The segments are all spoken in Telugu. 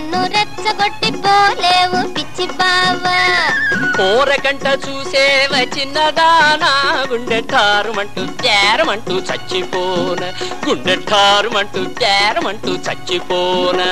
నన్ను రెచ్చగొట్టి పోలేవు పిచ్చి బావా పోరకంట చూసేవ చిన్నదానా గుండె ఠారుమంటూ తేరమంటూ చచ్చిపోన గుండె ఠారుమంటూ తేరమంటూ చచ్చిపోన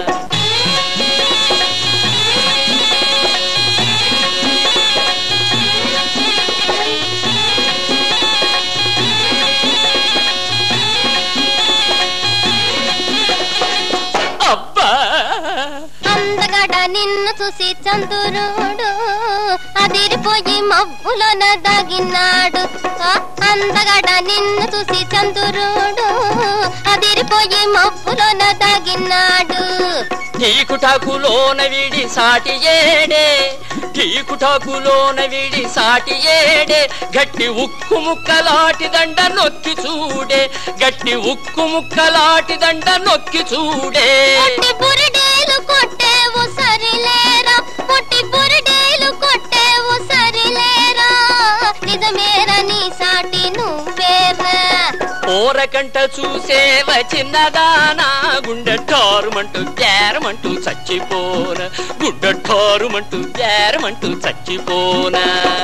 అబ్బా అందగడ నిన్ను చూసి చందురుడు అదిరిపోయి మబ్బులోన దాగినాడు ఆ, అందగడ నిన్ను చూసి చందురుడు అదిరిపోయి మబ్బులోన దాగినాడు టీకుటాకులోన విడి సాటి ఏడే టీకుటాకులోన విడి సాటి ఏడే గట్టి ఉక్కు ముక్కలాటి దండ నొక్కి చూడే గట్టి ఉక్కు ముక్కలాటి దండ నొక్కి చూడే పొట్టి బురిడేలు కొట్టేవు సరిలేరా పొట్టి బురిడేలు కొట్టేవు సరిలేరా నిజమేరా నీ సాటి నువ్వేరా ఓరకంట చూసేవ చిన్నదానా గుండె ఠారుమంటూ తేరమంటూ చచ్చిపోన గుడ్డ ఠారుమంటూ తేరమంటూ చచ్చిపోన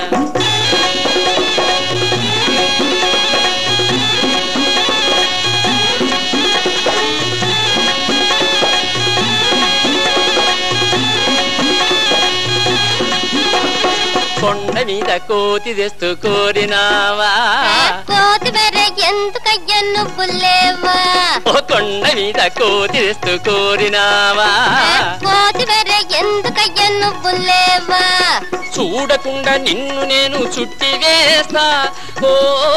కొండ మీద కోతి తెస్తూ కోరినావా కోతి బెర్రె ఎందుకయ్యా నువ్వు లేవా ఓ కొండ మీద కోతి తెస్తూ కోరినావా కోతి బెర్రె ఎందుకయ్యా నువ్వు లేవా చూడకుండా నిన్ను నేను చుట్టి వేస్తా ఓ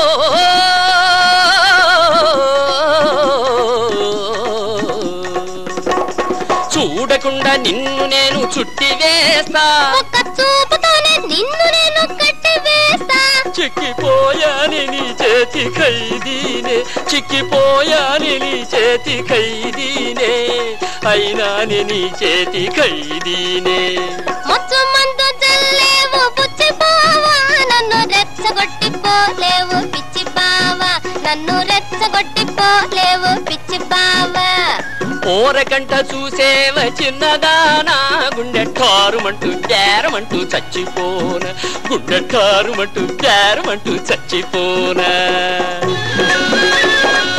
చూడకుండా నిన్ను నేను చుట్టి వేస్తా ఒక్క చూపుతోనే నిన్ను నేను కట్టి వేస్తా చిక్కిపోయాని నీ చేతి ఖైదీనే చిక్కిపోయాని నీ చేతి ఖైదీనే అయినా నీ చేతి ఖైదీనే మొచ్చు మందు జల్లేవు బుచ్చి బావా నన్ను రెచ్చగొట్టి పోలేవు పిచ్చి బావా నన్ను రెచ్చగొట్టి పోలేవు పిచ్చి బావా ఓరకంట చూసేవ చిన్నదానా గుండె ఠారుమంటూ తేరమంటూ చచ్చిపోన గుండె ఠారుమంటూ తేరమంటూ చచ్చిపోన